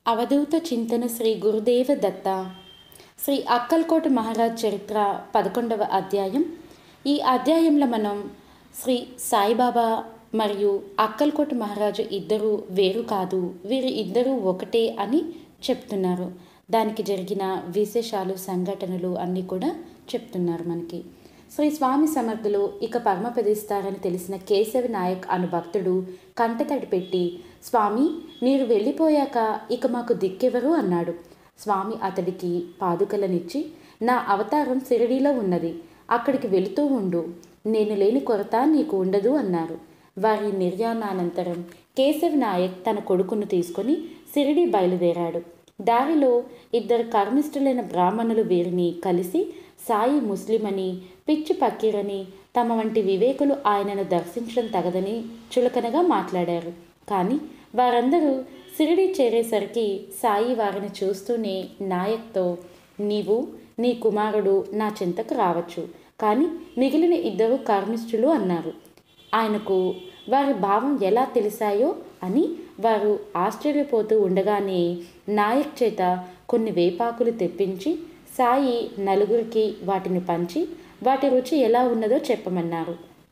అవధూత చింతన శ్రీ గురుదేవ దత్త శ్రీ అక్కల్కోట మహారాజ్ చరిత్ర పదకొండవ అధ్యాయం ఈ అధ్యాయంలో మనం శ్రీ సాయిబాబా మరియు అక్కల్కోట మహారాజు ఇద్దరు వేరు కాదు వీరు ఇద్దరూ ఒకటే అని చెప్తున్నారు దానికి జరిగిన విశేషాలు సంఘటనలు అన్నీ కూడా చెప్తున్నారు మనకి శ్రీ స్వామి సమర్థులు ఇక పరమపదిస్తారని తెలిసిన కేశవ నాయక్ అను భక్తుడు కంటతడి పెట్టి స్వామి మీరు వెళ్ళిపోయాక ఇక మాకు దిక్కెవరు అన్నాడు స్వామి అతడికి పాదుకలనిచ్చి నా అవతారం సిరిడీలో ఉన్నది అక్కడికి వెళుతూ ఉండు నేను లేని కొరత నీకు ఉండదు అన్నారు వారి నిర్యాణానంతరం కేశవ్ నాయక్ తన కొడుకును తీసుకొని సిరిడి బయలుదేరాడు దారిలో ఇద్దరు కర్మిష్ఠులైన బ్రాహ్మణులు వీరిని కలిసి సాయి ముస్లిం అని పిచ్చి పక్కీరని తమ వంటి వివేకులు ఆయనను దర్శించడం తగదని చులకనగా మాట్లాడారు కానీ వారందరూ సిరిడి చేరేసరికి సాయి వారిని చూస్తూనే నాయక్తో నీవు నీ కుమారుడు నా చింతకు రావచ్చు కానీ మిగిలిన ఇద్దరు కర్మిష్ఠులు అన్నారు ఆయనకు వారి భావం ఎలా తెలిసాయో అని వారు ఆశ్చర్యపోతూ ఉండగానే నాయక్ చేత కొన్ని వేపాకులు తెప్పించి సాయి నలుగురికి వాటిని పంచి వాటి రుచి ఎలా ఉన్నదో చెప్పమన్నారు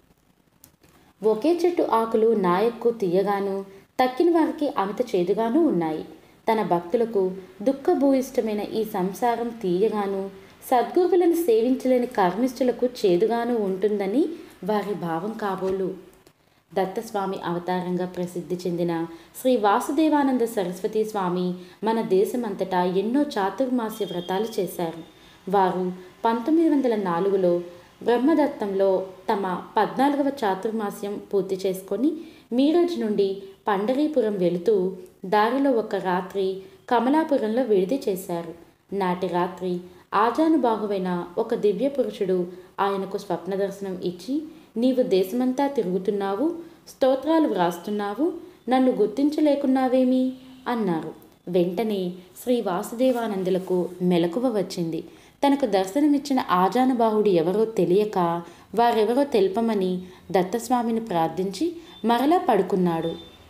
ఒకే చెట్టు ఆకులు నాయక్కు తీయగాను తక్కిన వారికి అమిత చేదుగాను ఉన్నాయి తన భక్తులకు దుఃఖభూయిష్టమైన ఈ సంసారం తీయగాను సద్గురువులను సేవించలేని కర్మిష్ఠులకు చేదుగాను ఉంటుందని వారి భావం కాబోలు దత్తస్వామి అవతారంగా ప్రసిద్ధి చెందిన శ్రీ వాసుదేవానంద సరస్వతి స్వామి మన దేశమంతటా ఎన్నో చాతుర్మాస్య వ్రతాలు చేశారు వారు పంతొమ్మిది వందల నాలుగులో బ్రహ్మదత్తంలో తమ పద్నాలుగవ చాతుర్మాస్యం పూర్తి చేసుకొని మీరజ్ నుండి పండరీపురం వెళుతూ దారిలో ఒక రాత్రి కమలాపురంలో విడిది చేశారు నాటి రాత్రి ఆజానుబాహువైన ఒక దివ్య పురుషుడు ఆయనకు స్వప్న దర్శనం ఇచ్చి నీవు దేశమంతా తిరుగుతున్నావు స్తోత్రాలు వ్రాస్తున్నావు నన్ను గుర్తించలేకున్నావేమి అన్నారు వెంటనే శ్రీ వాసుదేవానందులకు మెలకువ వచ్చింది తనకు దర్శనమిచ్చిన ఆజానుబాహుడు ఎవరో తెలియక వారెవరో తెల్పమని దత్తస్వామిని ప్రార్థించి మరలా పడుకున్నాడు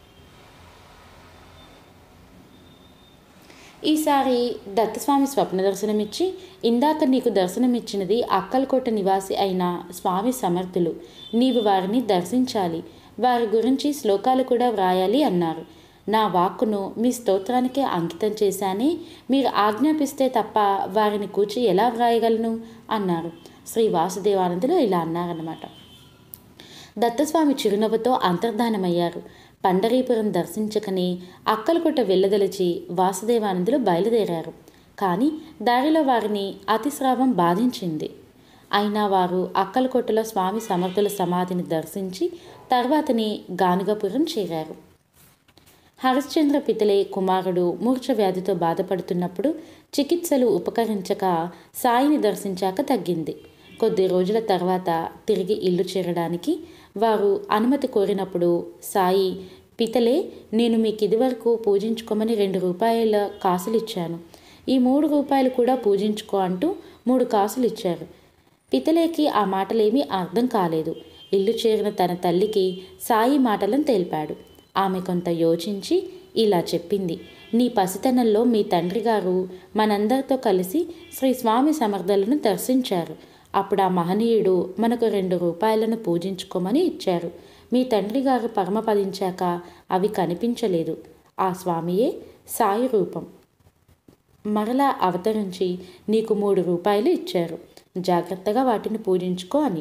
ఈసారి దత్తస్వామి స్వప్న దర్శనమిచ్చి ఇందాక నీకు దర్శనమిచ్చినది అక్కల్కోట నివాసి అయిన స్వామి సమర్థులు నీవు వారిని దర్శించాలి వారి గురించి శ్లోకాలు కూడా వ్రాయాలి అన్నారు నా వాక్కును మీ స్తోత్రానికే అంకితం చేశానే మీరు ఆజ్ఞాపిస్తే తప్ప వారిని కూర్చి ఎలా వ్రాయగలను అన్నారు శ్రీ వాసుదేవానందులు ఇలా అన్నారన్నమాట దత్తస్వామి చిరునవ్వుతో అంతర్ధానమయ్యారు పండరీపురం దర్శించకనే అక్కలకొట్ట వెళ్ళదలిచి వాసుదేవానందులు బయలుదేరారు కానీ దారిలో వారిని అతిస్రావం బాధించింది అయినా వారు అక్కలకొట్టలో స్వామి సమర్థుల సమాధిని దర్శించి తర్వాతనే గానుగపురం చేరారు హరిశ్చంద్ర పితలే కుమారుడు మూర్ఛ వ్యాధితో బాధపడుతున్నప్పుడు చికిత్సలు ఉపకరించక సాయిని దర్శించాక తగ్గింది కొద్ది రోజుల తర్వాత తిరిగి ఇల్లు చేరడానికి వారు అనుమతి కోరినప్పుడు సాయి పితలే నేను మీకు ఇదివరకు పూజించుకోమని రెండు రూపాయల కాసులు ఇచ్చాను ఈ మూడు రూపాయలు కూడా పూజించుకో అంటూ మూడు కాసులు ఇచ్చారు పితలేకి ఆ మాటలేమీ అర్థం కాలేదు ఇల్లు చేరిన తన తల్లికి సాయి మాటలను తెలిపాడు ఆమె కొంత యోచించి ఇలా చెప్పింది నీ పసితనంలో మీ తండ్రి గారు మనందరితో కలిసి శ్రీ స్వామి సమర్థలను దర్శించారు అప్పుడు ఆ మహనీయుడు మనకు రెండు రూపాయలను పూజించుకోమని ఇచ్చారు మీ తండ్రి గారు పరమపదించాక అవి కనిపించలేదు ఆ స్వామియే సాయి రూపం మరలా అవతరించి నీకు మూడు రూపాయలు ఇచ్చారు జాగ్రత్తగా వాటిని పూజించుకో అని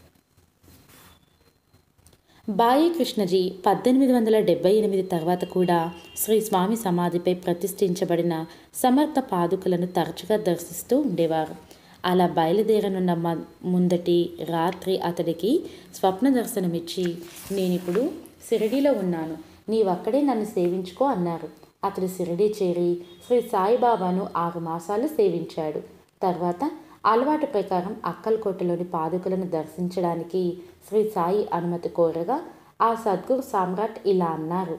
బాయి కృష్ణజీ పద్దెనిమిది వందల డెబ్బై ఎనిమిది తర్వాత కూడా శ్రీ స్వామి సమాధిపై ప్రతిష్ఠించబడిన సమర్థ పాదుకలను తరచుగా దర్శిస్తూ ఉండేవారు అలా బయలుదేరనున్న మ ముందటి రాత్రి అతడికి స్వప్న దర్శనమిచ్చి నేనిప్పుడు సిరిడీలో ఉన్నాను నీవక్కడే నన్ను సేవించుకో అన్నారు అతడు సిరిడీ చేరి శ్రీ సాయిబాబాను ఆరు మాసాలు సేవించాడు తర్వాత అలవాటు ప్రకారం అక్కల్కోటలోని పాదుకలను దర్శించడానికి శ్రీ సాయి అనుమతి కోరగా ఆ సద్గురు సామ్రాట్ ఇలా అన్నారు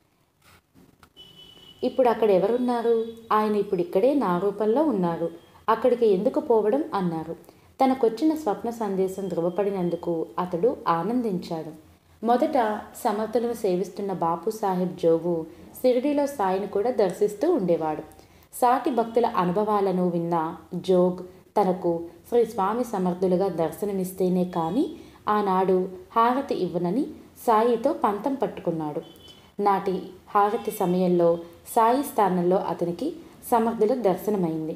ఇప్పుడు అక్కడ ఎవరున్నారు ఆయన ఇప్పుడు ఇక్కడే నా రూపంలో ఉన్నారు అక్కడికి ఎందుకు పోవడం అన్నారు తనకొచ్చిన స్వప్న సందేశం ధృవపడినందుకు అతడు ఆనందించాడు మొదట సమర్థులను సేవిస్తున్న బాపు సాహెబ్ జోగు షిరిడీలో సాయిని కూడా దర్శిస్తూ ఉండేవాడు సాటి భక్తుల అనుభవాలను విన్న జోగ్ తనకు శ్రీ స్వామి సమర్థులుగా దర్శనమిస్తేనే కానీ ఆనాడు హారతి ఇవ్వనని సాయితో పంతం పట్టుకున్నాడు నాటి హారతి సమయంలో సాయి స్థానంలో అతనికి సమర్థుల దర్శనమైంది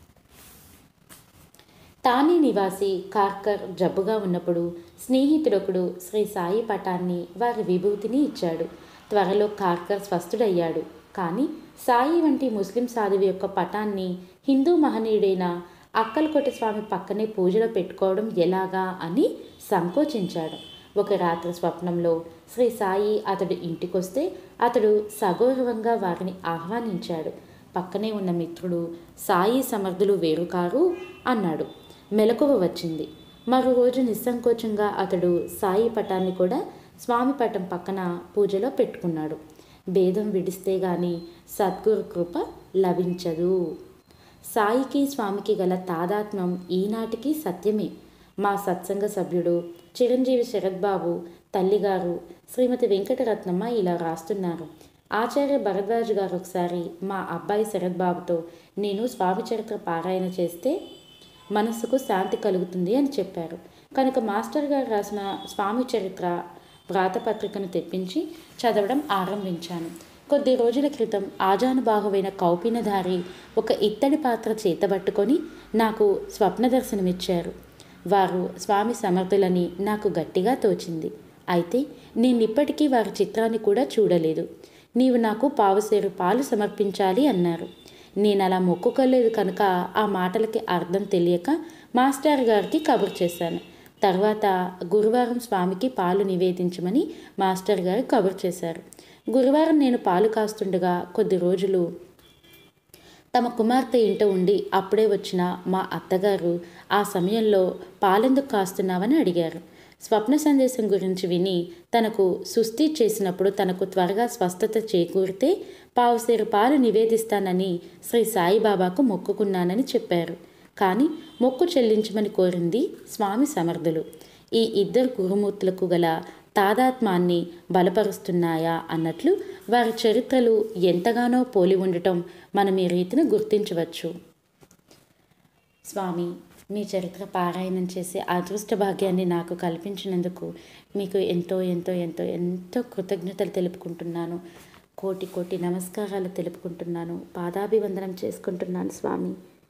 తానే నివాసి కార్కర్ జబ్బుగా ఉన్నప్పుడు స్నేహితుడొకడు శ్రీ సాయి పటాన్ని వారి విభూతిని ఇచ్చాడు త్వరలో కార్కర్ స్వస్థుడయ్యాడు కానీ సాయి వంటి ముస్లిం సాధువు యొక్క పటాన్ని హిందూ మహనీయుడైన అక్కలకోట స్వామి పక్కనే పూజలో పెట్టుకోవడం ఎలాగా అని సంకోచించాడు ఒక రాత్రి స్వప్నంలో శ్రీ సాయి అతడు ఇంటికొస్తే అతడు సగౌరవంగా వారిని ఆహ్వానించాడు పక్కనే ఉన్న మిత్రుడు సాయి సమర్థులు వేరు కారు అన్నాడు మెలకువ వచ్చింది మరో రోజు నిస్సంకోచంగా అతడు సాయి పటాన్ని కూడా స్వామి పటం పక్కన పూజలో పెట్టుకున్నాడు భేదం విడిస్తే గాని సద్గురు కృప లభించదు సాయికి స్వామికి గల తాదాత్మ్యం ఈనాటికి సత్యమే మా సత్సంగ సభ్యుడు చిరంజీవి శరత్ బాబు తల్లిగారు శ్రీమతి వెంకటరత్నమ్మ ఇలా రాస్తున్నారు ఆచార్య భరద్వాజ్ గారు ఒకసారి మా అబ్బాయి శరత్ బాబుతో నేను స్వామి చరిత్ర పారాయణ చేస్తే మనస్సుకు శాంతి కలుగుతుంది అని చెప్పారు కనుక మాస్టర్ గారు రాసిన స్వామి చరిత్ర వ్రాతపత్రికను తెప్పించి చదవడం ఆరంభించాను కొద్ది రోజుల క్రితం ఆజానుబాహువైన కౌపినధారి ఒక ఇత్తడి పాత్ర చేతబట్టుకొని నాకు స్వప్న దర్శనమిచ్చారు వారు స్వామి సమర్థులని నాకు గట్టిగా తోచింది అయితే నేను ఇప్పటికీ వారి చిత్రాన్ని కూడా చూడలేదు నీవు నాకు పావుసేరు పాలు సమర్పించాలి అన్నారు నేను అలా మొక్కుకోలేదు కనుక ఆ మాటలకి అర్థం తెలియక మాస్టర్ గారికి కబురు చేశాను తర్వాత గురువారం స్వామికి పాలు నివేదించమని మాస్టర్ గారు కబురు చేశారు గురువారం నేను పాలు కాస్తుండగా కొద్ది రోజులు తమ కుమార్తె ఇంట ఉండి అప్పుడే వచ్చిన మా అత్తగారు ఆ సమయంలో పాలెందుకు కాస్తున్నావని అడిగారు స్వప్న సందేశం గురించి విని తనకు సుస్థి చేసినప్పుడు తనకు త్వరగా స్వస్థత చేకూరితే పావుసేరు పాలు నివేదిస్తానని శ్రీ సాయిబాబాకు మొక్కుకున్నానని చెప్పారు కానీ మొక్కు చెల్లించమని కోరింది స్వామి సమర్థులు ఈ ఇద్దరు గురుమూర్తులకు గల తాదాత్మాన్ని బలపరుస్తున్నాయా అన్నట్లు వారి చరిత్రలు ఎంతగానో పోలి ఉండటం మనం ఈ రీతిని గుర్తించవచ్చు స్వామి మీ చరిత్ర పారాయణం చేసే అదృష్ట భాగ్యాన్ని నాకు కల్పించినందుకు మీకు ఎంతో ఎంతో ఎంతో ఎంతో కృతజ్ఞతలు తెలుపుకుంటున్నాను కోటి కోటి నమస్కారాలు తెలుపుకుంటున్నాను పాదాభివందనం చేసుకుంటున్నాను స్వామి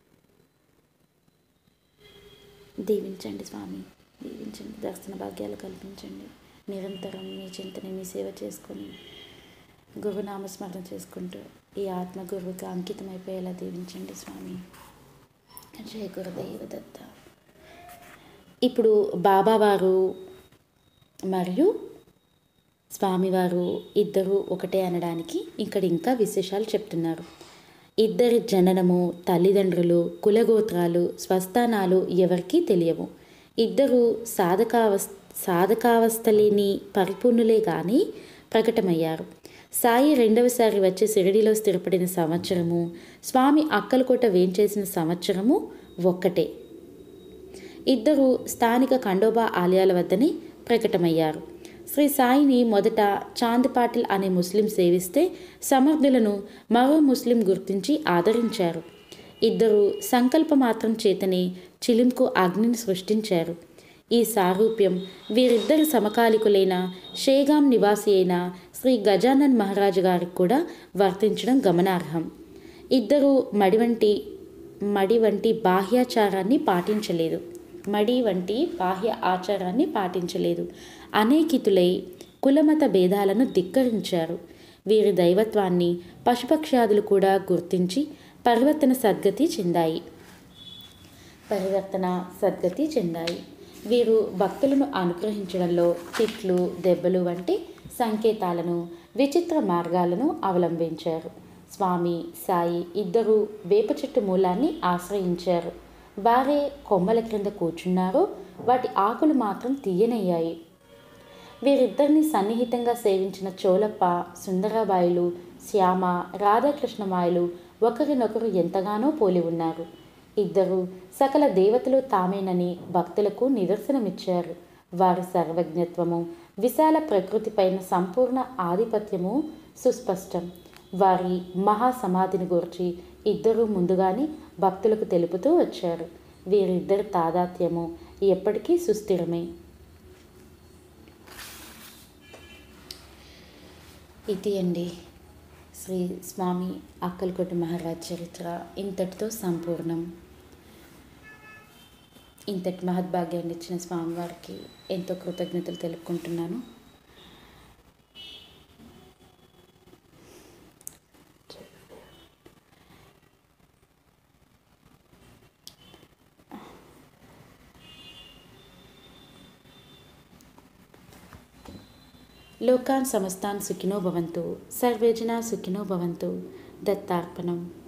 దీవించండి స్వామి దీవించండి దర్శన భాగ్యాలు కల్పించండి నిరంతరం మీ చింతని మీ సేవ చేసుకొని గురునామస్మరణ చేసుకుంటూ ఈ ఆత్మ గురువుకి అంకితం అయిపోయేలా దీవించండి స్వామి జయ గురుదేవ దత్త ఇప్పుడు బాబావారు మరియు స్వామివారు ఇద్దరు ఒకటే అనడానికి ఇక్కడ ఇంకా విశేషాలు చెప్తున్నారు ఇద్దరి జననము తల్లిదండ్రులు కులగోత్రాలు స్వస్థానాలు ఎవరికీ తెలియవు ఇద్దరు సాధకావస్ సాధకావస్థలేని పరిపూర్ణులే కానీ ప్రకటమయ్యారు సాయి రెండవసారి వచ్చి షిరిడిలో స్థిరపడిన సంవత్సరము స్వామి అక్కలకోట వేంచేసిన సంవత్సరము ఒక్కటే ఇద్దరు స్థానిక ఖండోబా ఆలయాల వద్దనే ప్రకటమయ్యారు శ్రీ సాయిని మొదట చాంద్ పాటిల్ అనే ముస్లిం సేవిస్తే సమర్థులను మరో ముస్లిం గుర్తించి ఆదరించారు ఇద్దరు సంకల్ప మాత్రం చేతనే చిలింకు అగ్నిని సృష్టించారు ఈ సారూప్యం వీరిద్దరి సమకాలికులైన షేగాం నివాసి అయిన శ్రీ గజానన్ మహారాజు గారికి కూడా వర్తించడం గమనార్హం ఇద్దరు మడి వంటి మడి వంటి బాహ్యాచారాన్ని పాటించలేదు మడి వంటి బాహ్య ఆచారాన్ని పాటించలేదు అనేకితులై కులమత భేదాలను ధిక్కరించారు వీరి దైవత్వాన్ని పశుపక్ష్యాదులు కూడా గుర్తించి పరివర్తన సద్గతి చెందాయి పరివర్తన సద్గతి చెందాయి వీరు భక్తులను అనుగ్రహించడంలో తిట్లు దెబ్బలు వంటి సంకేతాలను విచిత్ర మార్గాలను అవలంబించారు స్వామి సాయి ఇద్దరు వేప చెట్టు మూలాన్ని ఆశ్రయించారు వారే కొమ్మల క్రింద కూర్చున్నారో వాటి ఆకులు మాత్రం తీయనయ్యాయి వీరిద్దరిని సన్నిహితంగా సేవించిన చోలప్ప సుందరాబాయిలు శ్యామ రాధాకృష్ణమాయలు ఒకరినొకరు ఎంతగానో పోలి ఉన్నారు ఇద్దరు సకల దేవతలు తామేనని భక్తులకు నిదర్శనమిచ్చారు వారి సర్వజ్ఞత్వము విశాల ప్రకృతి పైన సంపూర్ణ ఆధిపత్యము సుస్పష్టం వారి మహాసమాధిని గురించి ఇద్దరూ ముందుగానే భక్తులకు తెలుపుతూ వచ్చారు వీరిద్దరి తాదాత్యము ఎప్పటికీ సుస్థిరమే ఇది అండి శ్రీ స్వామి అక్కలకోట మహారాజ్ చరిత్ర ఇంతటితో సంపూర్ణం ఇంతటి మహద్భాగ్యాన్ని ఇచ్చిన స్వామివారికి ఎంతో కృతజ్ఞతలు తెలుపుకుంటున్నాను లోకాన్ సమస్తాన్ సుఖినో భవంతు సర్వేజన సుఖినో భవంతు దత్తార్పణం